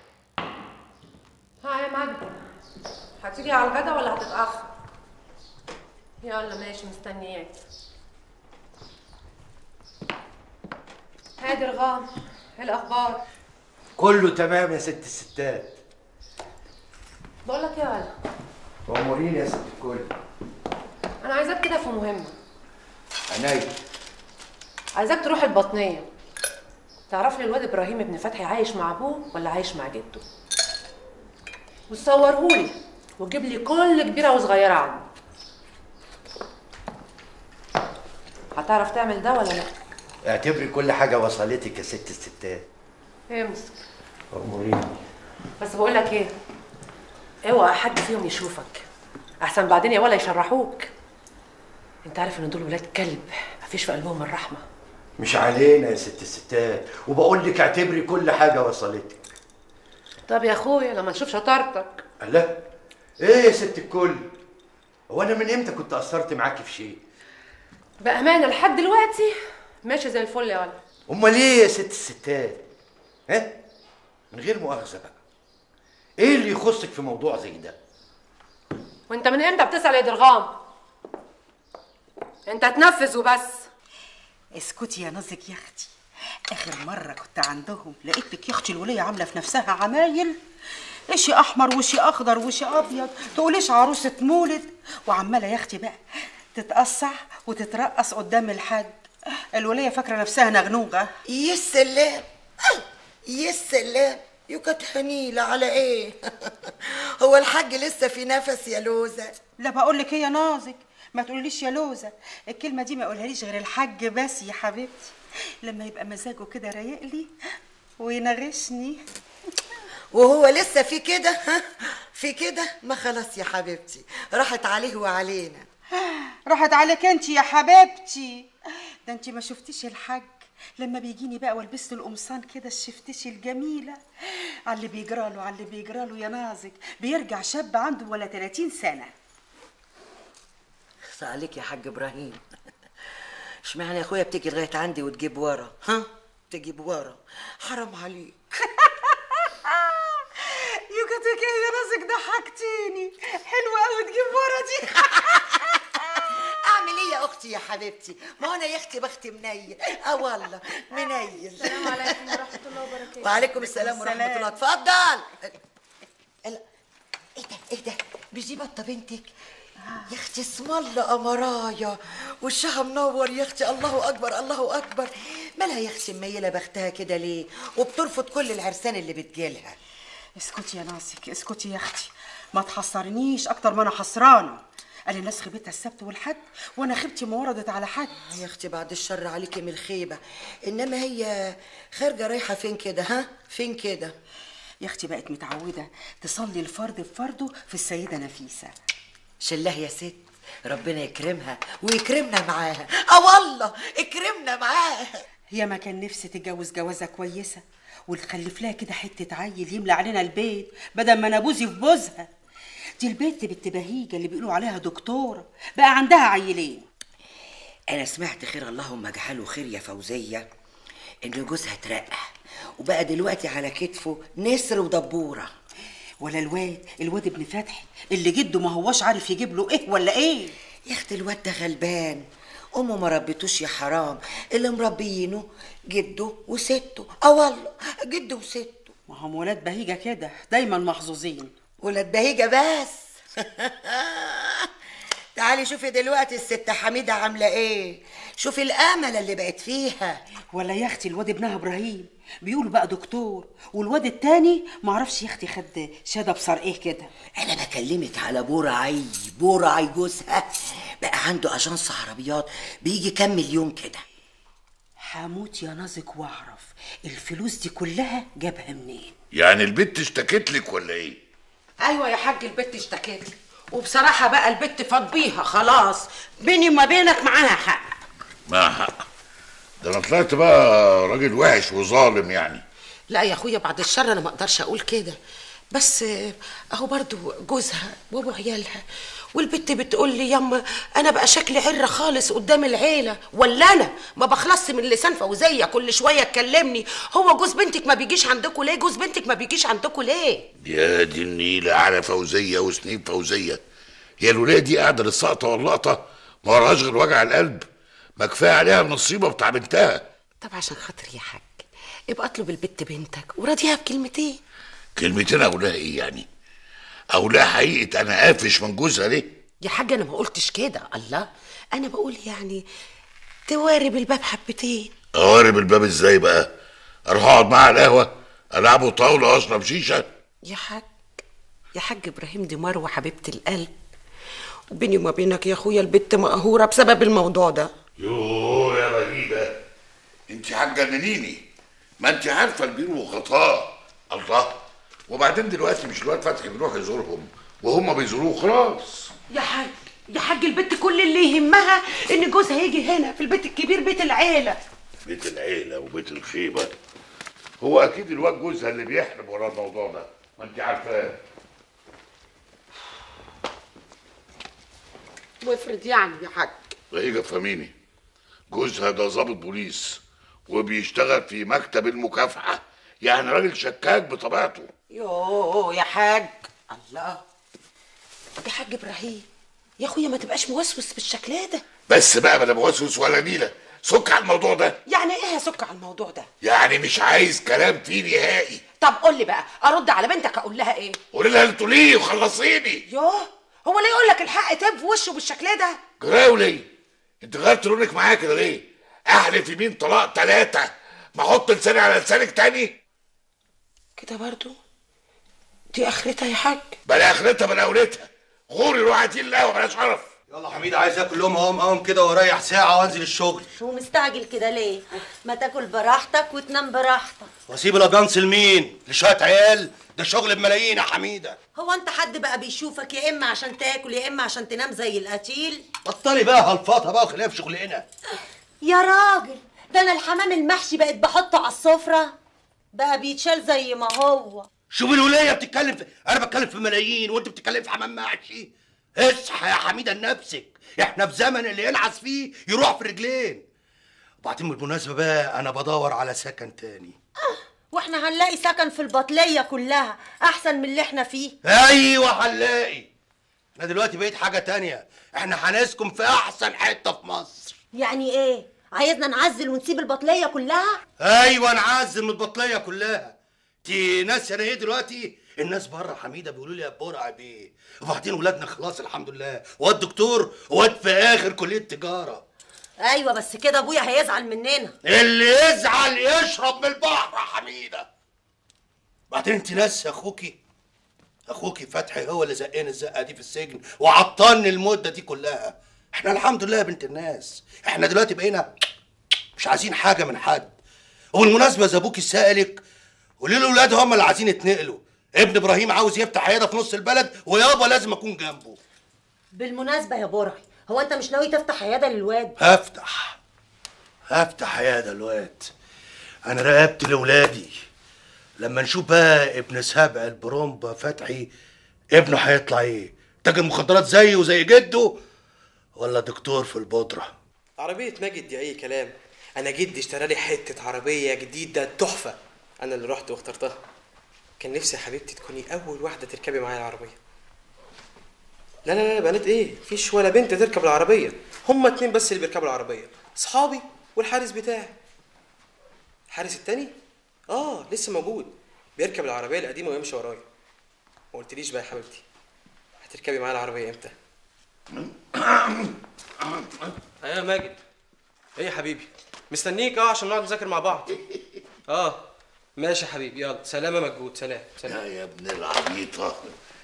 [SPEAKER 5] ها يا ماجدة هتيجي على الغدا ولا هتتأخر؟ يلا ماشي مستنياك هادي رغام ايه الأخبار؟
[SPEAKER 12] كله تمام يا ست الستات
[SPEAKER 5] بقول لك ايه يا ولا
[SPEAKER 12] اموريني يا ست الكل
[SPEAKER 5] أنا عايزاك كده في مهمة
[SPEAKER 12] عينيا
[SPEAKER 5] عايزاك تروح البطنية تعرف لي الواد إبراهيم ابن فتحي عايش مع أبوه ولا عايش مع جده؟ وتصورهولي وتجيب لي كل كبيرة وصغيرة عنه هتعرف تعمل ده ولا لا؟
[SPEAKER 12] اعتبري كل حاجة وصلتك يا ست الستات
[SPEAKER 5] امسك
[SPEAKER 12] اموريني
[SPEAKER 5] بس بقول لك ايه اوعى حد فيهم يشوفك احسن بعدين يا ولا يشرحوك انت عارف ان دول ولاد كلب مفيش في قلبهم الرحمه
[SPEAKER 12] مش علينا يا ست الستات وبقول لك اعتبري كل حاجة وصلتك
[SPEAKER 5] طب يا اخويا لما نشوف شطارتك
[SPEAKER 12] لا ايه يا ست الكل هو انا من امتى كنت قصرت معاكي في شيء
[SPEAKER 5] بامانه لحد دلوقتي ماشي زي الفل يا ولا
[SPEAKER 12] امال ايه يا ست الستات ها من غير مؤاخذة بقى ايه اللي يخصك في موضوع زي ده
[SPEAKER 5] وانت من امتى بتسال يا درغام انت تنفذ وبس
[SPEAKER 17] اسكتي يا نازك يا اختي اخر مره كنت عندهم لقيت لك يا اختي الوليه عامله في نفسها عمايل وشي احمر وشي اخضر وشي ابيض تقوليش عروسه مولد وعماله يا اختي بقى تتقصع وتترقص قدام الحاج الوليه فاكره نفسها نغنوغه
[SPEAKER 22] يا سلام يا سلام يا كانت هنيلة على ايه هو الحاج لسه في نفس يا لوزة
[SPEAKER 17] لا بقول لك ايه يا نازك ما تقوليش يا لوزه الكلمه دي ما يقولهاليش غير الحاج بس يا حبيبتي لما يبقى مزاجه كده رايق لي وينغشني
[SPEAKER 22] وهو لسه في كده ها في كده ما خلاص يا حبيبتي راحت عليه وعلينا
[SPEAKER 1] راحت عليك انت يا حبيبتي ده انت ما شفتيش الحاج لما بيجيني بقى والبس له القمصان كده الشفتش الجميله على اللي بيجراله على اللي بيجراله يا نازك بيرجع شاب عنده ولا 30 سنه
[SPEAKER 22] خص عليك يا حاج ابراهيم اشمعنى يا اخويا بتيجي لغايه عندي وتجيب ورا ها تجيب ورا حرام عليك
[SPEAKER 1] يوكتك ايه يا نازك ضحكتيني حلوه قوي تجيب ورا دي
[SPEAKER 22] اعمل ايه يا اختي يا حبيبتي ما انا يا اختي بختي منيل اه والله منيل
[SPEAKER 10] السلام عليكم ورحمه الله وبركاته
[SPEAKER 22] وعليكم السلام ورحمه
[SPEAKER 1] السلام.
[SPEAKER 22] الله اتفضل ال- ايه ده ايه ده مش دي بطه بنتك يا اختي اسم الله قمرايا وشها منور يا اختي الله اكبر الله اكبر مالها يا اختي مميله بختها كده ليه وبترفض كل العرسان اللي بتجيلها
[SPEAKER 1] اسكتي يا نازك اسكتي يا اختي ما تحصرنيش اكتر ما انا حسرانه قال الناس خيبتها السبت والحد وانا خيبتي ما وردت على حد
[SPEAKER 22] يا اختي بعد الشر عليكي من الخيبه انما هي خارجه رايحه فين كده ها فين كده
[SPEAKER 1] يا اختي بقت متعوده تصلي الفرض بفرضه في السيده نفيسه
[SPEAKER 22] شله يا ست ربنا يكرمها ويكرمنا معاها اه والله اكرمنا معاها
[SPEAKER 1] هي ما كان نفسي تتجوز جوازه كويسه ونخلف لها كده حته عيل يملى علينا البيت بدل ما نبوزي في بوزها دي البنت بنت بهيجه اللي بيقولوا عليها دكتوره بقى عندها عيلين
[SPEAKER 22] انا سمعت خير اللهم اجعله خير يا فوزيه ان جوزها اترقى وبقى دلوقتي على كتفه نسر ودبوره
[SPEAKER 1] ولا الواد الواد ابن فتحي اللي جده ما هواش عارف يجيب له ايه ولا ايه
[SPEAKER 22] يا اختي الواد ده غلبان امه ما ربيتوش يا حرام اللي مربيينه جده وسته اه والله جده وسته
[SPEAKER 1] ما هم ولاد بهيجه كده دايما محظوظين
[SPEAKER 22] ولاد بهيجه بس تعالي شوفي دلوقتي الست حميده عامله ايه شوفي الامل اللي بقت فيها
[SPEAKER 1] ولا يا اختي الواد ابنها ابراهيم بيقولوا بقى دكتور والواد التاني معرفش يا اختي خد شهاده بصار ايه كده
[SPEAKER 22] انا بكلمك على بورعي بورعي جوزها بقى عنده اجنس عربيات بيجي كام مليون كده
[SPEAKER 1] هموت يا نازك واعرف الفلوس دي كلها جابها منين
[SPEAKER 3] يعني البت اشتكت لك ولا ايه
[SPEAKER 17] ايوه يا حاج البت اشتكت لي وبصراحه بقى البت فاض بيها خلاص بيني وما بينك معاها حق
[SPEAKER 3] ما حق ده انا طلعت بقى راجل وحش وظالم يعني
[SPEAKER 17] لا يا اخويا بعد الشر انا ما اقدرش اقول كده بس آه، اهو برضو جوزها وابو عيالها والبت بتقول لي ياما انا بقى شكلي عره خالص قدام العيله ولا انا ما بخلصش من لسان فوزيه كل شويه تكلمني هو جوز بنتك ما بيجيش عندكم ليه جوز بنتك ما بيجيش عندكم ليه
[SPEAKER 3] يا دي النيلة على فوزية وسنين فوزية هي الولاية دي قاعدة للسقطة واللقطة ما وراهاش غير وجع القلب ما كفاية عليها النصيبة بتاع بنتها
[SPEAKER 17] طب عشان خاطر يا حاج ابقى اطلب البت بنتك وراضيها بكلمتين
[SPEAKER 3] كلمتين أقولها إيه يعني أقولها حقيقة أنا قافش من جوزها ليه
[SPEAKER 17] يا حاج انا ما قلتش كده الله انا بقول يعني توارب الباب حبتين
[SPEAKER 3] أقارب الباب إزاي بقى أروح أقعد معاها على القهوة ألعبوا طاولة وأشرب شيشة
[SPEAKER 17] يا حاج يا حاج ابراهيم دي مروه حبيبه القلب وبيني وما بينك يا اخويا البت مقهوره بسبب الموضوع ده
[SPEAKER 3] يوه يا رهيبة انت هتجننيني ما انت عارفة البير وخطاه الله وبعدين دلوقتي مش الواد فتحي بيروح يزورهم وهم بيزوروه خلاص
[SPEAKER 17] يا حاج يا حاج البت كل اللي يهمها ان جوزها يجي هنا في البيت الكبير بيت العيله
[SPEAKER 3] بيت العيلة وبيت الخيبة هو أكيد الواد جوزها اللي بيحلم ورا الموضوع ده ما أنت عارفاه
[SPEAKER 17] وافرض يعني يا حاج
[SPEAKER 3] وهي فهميني جوزها ده ضابط بوليس وبيشتغل في مكتب المكافحة يعني راجل شكاك بطبيعته
[SPEAKER 17] يوه يا حاج الله يا حاج ابراهيم يا اخويا ما تبقاش موسوس بالشكل ده
[SPEAKER 3] بس بقى بلا موسوس ولا نيلة سك على الموضوع ده
[SPEAKER 17] يعني ايه هسك على الموضوع ده
[SPEAKER 3] يعني مش عايز كلام فيه نهائي
[SPEAKER 17] طب قول لي بقى ارد على بنتك اقول لها ايه
[SPEAKER 3] قولي لها انتوا ليه وخلصيني
[SPEAKER 17] يوه هو ليه يقول لك الحق تاب في وشه بالشكل ده
[SPEAKER 3] جراولي انت غيرت لونك معايا كده ليه احلف يمين طلاق ثلاثة ما احط لساني على لسانك تاني
[SPEAKER 17] كده برضو دي اخرتها يا حاج
[SPEAKER 3] بلا اخرتها بلا اولتها غوري روح هاتي القهوة بلاش عرف
[SPEAKER 6] يلا حميد عايز اكل لهم اقوم اقوم كده واريح ساعه وانزل الشغل
[SPEAKER 16] ومستعجل كده ليه ما تاكل براحتك وتنام براحتك
[SPEAKER 6] واسيب الاجانس لمين لشويه عيال ده شغل بملايين يا حميده
[SPEAKER 16] هو انت حد بقى بيشوفك يا اما عشان تاكل يا اما عشان تنام زي القتيل
[SPEAKER 6] بطلي بقى هلفطها بقى وخليها في شغلنا
[SPEAKER 16] يا راجل ده انا الحمام المحشي بقيت بحطه على السفره بقى بيتشال زي ما هو
[SPEAKER 6] شوف الوليه بتتكلم في... انا بتكلم في ملايين وانت بتتكلم في حمام محشي اصحى يا حميده لنفسك احنا في زمن اللي يلعس فيه يروح في رجلين وبعدين بالمناسبه بقى انا بدور على سكن تاني
[SPEAKER 16] واحنا هنلاقي سكن في البطليه كلها احسن من اللي احنا فيه
[SPEAKER 6] ايوه هنلاقي انا دلوقتي بقيت حاجه تانية احنا هنسكن في احسن حته في مصر
[SPEAKER 16] يعني ايه عايزنا نعزل ونسيب البطليه كلها
[SPEAKER 6] ايوه نعزل من البطليه كلها انت ناس انا ايه دلوقتي الناس بره حميده بيقولوا لي يا برع بيه وبعدين ولادنا خلاص الحمد لله واد دكتور واد في اخر كليه تجاره
[SPEAKER 16] ايوه بس كده ابويا هيزعل مننا
[SPEAKER 6] اللي يزعل يشرب من البحر يا حميده بعدين انت ناس اخوكي اخوكي فتحي هو اللي زقني الزقه دي في السجن وعطلني المده دي كلها احنا الحمد لله يا بنت الناس احنا دلوقتي بقينا مش عايزين حاجه من حد وبالمناسبه اذا ابوكي سالك قولي له الاولاد هم اللي عايزين يتنقلوا ابن ابراهيم عاوز يفتح عياده في نص البلد ويابا لازم اكون جنبه
[SPEAKER 16] بالمناسبه يا برعي هو انت مش ناوي تفتح عياده للواد
[SPEAKER 6] هفتح هفتح عياده الواد انا راقبت لاولادي لما نشوف بقى ابن سبع البرومبا فتحي ابنه هيطلع ايه تاجر مخدرات زيه وزي جده ولا دكتور في البودره
[SPEAKER 15] عربية ماجد دي أي كلام أنا جدي اشترى لي حتة عربية جديدة تحفة أنا اللي رحت واخترتها كان نفسي يا حبيبتي تكوني أول واحدة تركبي معايا العربية لا لا لا بنات إيه مفيش ولا بنت تركب العربية هما اتنين بس اللي بيركبوا العربية صحابي والحارس بتاعي الحارس التاني آه لسه موجود بيركب العربية القديمة ويمشي ورايا ما قلتليش بقى يا حبيبتي هتركبي معايا العربية امتى؟ ايوه يا ماجد ايه يا حبيبي مستنيك اه عشان نقعد نذاكر مع بعض اه ماشي يا حبيبي يلا سلام يا مجهود سلام سلام
[SPEAKER 3] يا ابن العبيطة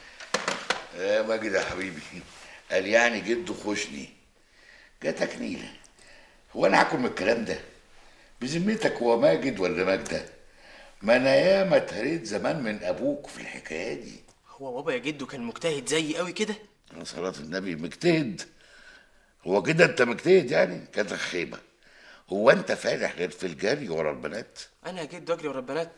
[SPEAKER 3] يا ماجد يا حبيبي قال يعني جده خشني جاتك نيلة هو انا هاكل من الكلام ده بذمتك هو ماجد ولا ماجدة ما انا ياما اتهريت زمان من ابوك في الحكايه دي
[SPEAKER 15] هو بابا يا جدو كان مجتهد زيي قوي كده
[SPEAKER 3] يا صلاة النبي مجتهد هو كده انت مجتهد يعني كانت خيبة هو انت فالح غير في الجري ورا البنات
[SPEAKER 15] انا يا جدو اجري ورا البنات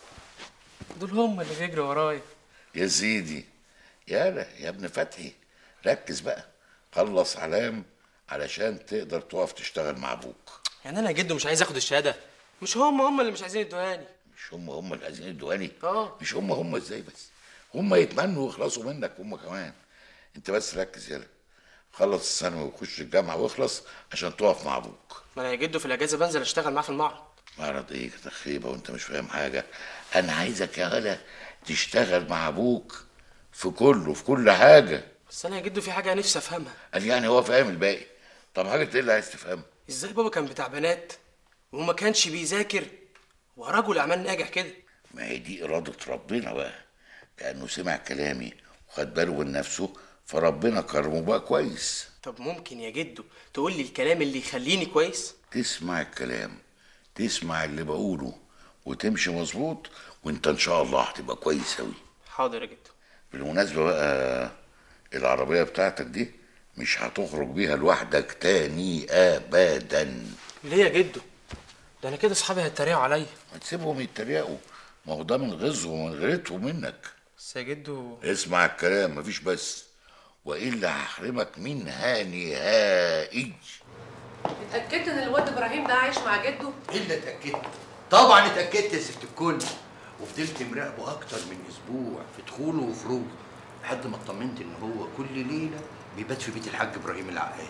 [SPEAKER 15] دول هم اللي بيجروا ورايا
[SPEAKER 3] يا سيدي يالا يا ابن فتحي ركز بقى خلص علام علشان تقدر تقف تشتغل مع ابوك
[SPEAKER 15] يعني انا يا جدو مش عايز اخد الشهاده مش هم هم اللي مش عايزين يدوهاني
[SPEAKER 3] مش هم هم اللي عايزين يدواني
[SPEAKER 15] اه
[SPEAKER 3] مش هم هم ازاي بس هم يتمنوا ويخلصوا منك هم كمان انت بس ركز يالا خلص الثانوي وخش الجامعه واخلص عشان تقف مع ابوك
[SPEAKER 15] ما انا يا جدو في الاجازه بنزل اشتغل معاه في المعرض
[SPEAKER 3] معرض ايه كده خيبه وانت مش فاهم حاجه انا عايزك يا غلا تشتغل مع ابوك في كله في كل حاجه
[SPEAKER 15] بس انا يا جدو في حاجه نفسي افهمها
[SPEAKER 3] قال يعني هو فاهم الباقي طب حاجه ايه اللي عايز تفهمها
[SPEAKER 15] ازاي بابا كان بتاع بنات وما كانش بيذاكر ورجل اعمال ناجح كده
[SPEAKER 3] ما هي دي اراده ربنا بقى لانه سمع كلامي وخد باله من نفسه فربنا كرمه بقى كويس
[SPEAKER 15] طب ممكن يا جدو تقول لي الكلام اللي يخليني كويس
[SPEAKER 3] تسمع الكلام تسمع اللي بقوله وتمشي مظبوط وانت ان شاء الله هتبقى كويس اوي
[SPEAKER 15] حاضر يا جدو
[SPEAKER 3] بالمناسبه بقى العربيه بتاعتك دي مش هتخرج بيها لوحدك تاني ابدا
[SPEAKER 15] ليه يا جدو ده انا كده اصحابي هيتريقوا عليا
[SPEAKER 3] ما تسيبهم يتريقوا ما هو ده من غزهم ومن غيرتهم منك
[SPEAKER 15] بس يا جدو
[SPEAKER 3] اسمع الكلام مفيش بس والا هحرمك منها نهائي
[SPEAKER 5] اتاكدت ان الواد ابراهيم ده عايش مع جده
[SPEAKER 6] الا اتاكدت طبعا اتاكدت يا ست الكل وفضلت مراقبه اكتر من اسبوع في دخوله وخروجه لحد ما اطمنت ان هو كل ليله بيبات في بيت الحاج ابراهيم العقاد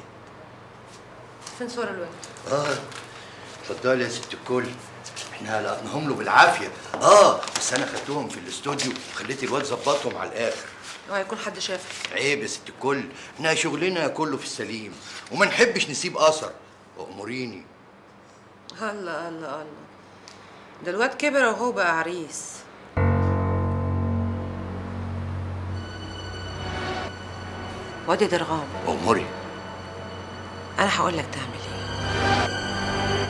[SPEAKER 5] فين صور الواد
[SPEAKER 6] اه اتفضلي يا ست الكل احنا لقناهم له بالعافيه اه بس انا خدتهم في الاستوديو وخليت الواد ظبطهم على الاخر
[SPEAKER 5] اوعى يكون حد شافك
[SPEAKER 6] عيب يا ست الكل احنا شغلنا كله في السليم وما نحبش نسيب اثر واموريني
[SPEAKER 5] الله الله الله ده الواد كبر وهو بقى عريس وادي درغام
[SPEAKER 6] اموري
[SPEAKER 5] انا هقول لك تعمل ايه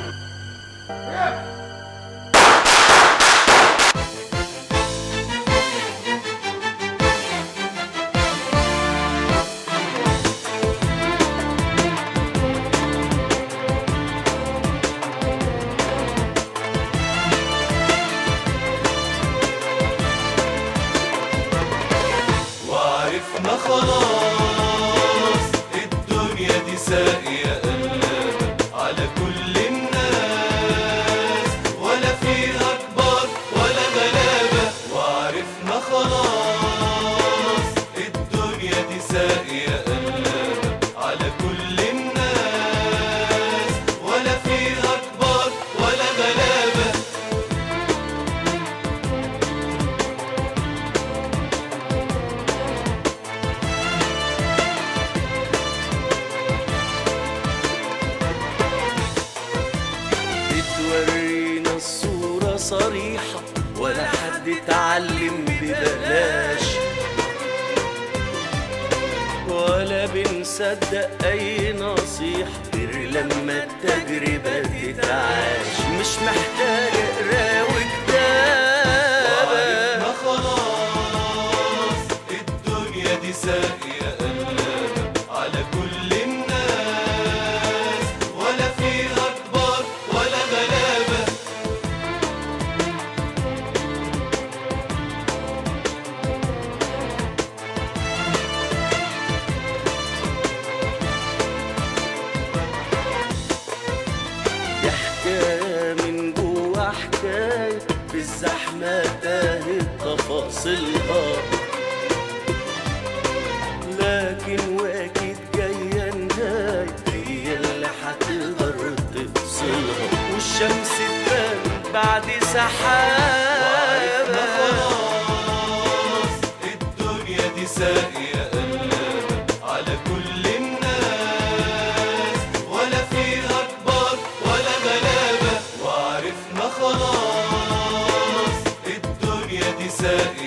[SPEAKER 2] وعرفنا خلاص الدنيا دي ساقية قلابة على كل الناس ولا فيها كبار ولا غلابة وعرفنا خلاص الدنيا دي ساقية قلابة على كل الناس ولا فيها كبار ولا غلابة
[SPEAKER 8] بتورينا الصورة صريحة ولا حد اتعلم ببلاش ولا بنصدق أي نصيحة غير لما التجربة تتعاش مش محتاجة قراوة
[SPEAKER 2] وعرفنا
[SPEAKER 8] كتابة
[SPEAKER 2] خلاص الدنيا دي ساقية قلابة على كل الناس ولا فيها كبار ولا غلابة
[SPEAKER 8] دي حكاية من جوا حكاية في الزحمة تاهت تفاصيلها لكن واكيد جاية نهاية هي اللي هتقدر تفصلها والشمس تبان بعد سحابة
[SPEAKER 2] خلاص الدنيا دي ساقية قلابة على كل الناس ولا فيها كبار ولا غلابة وعرفنا خلاص الدنيا دي ساقية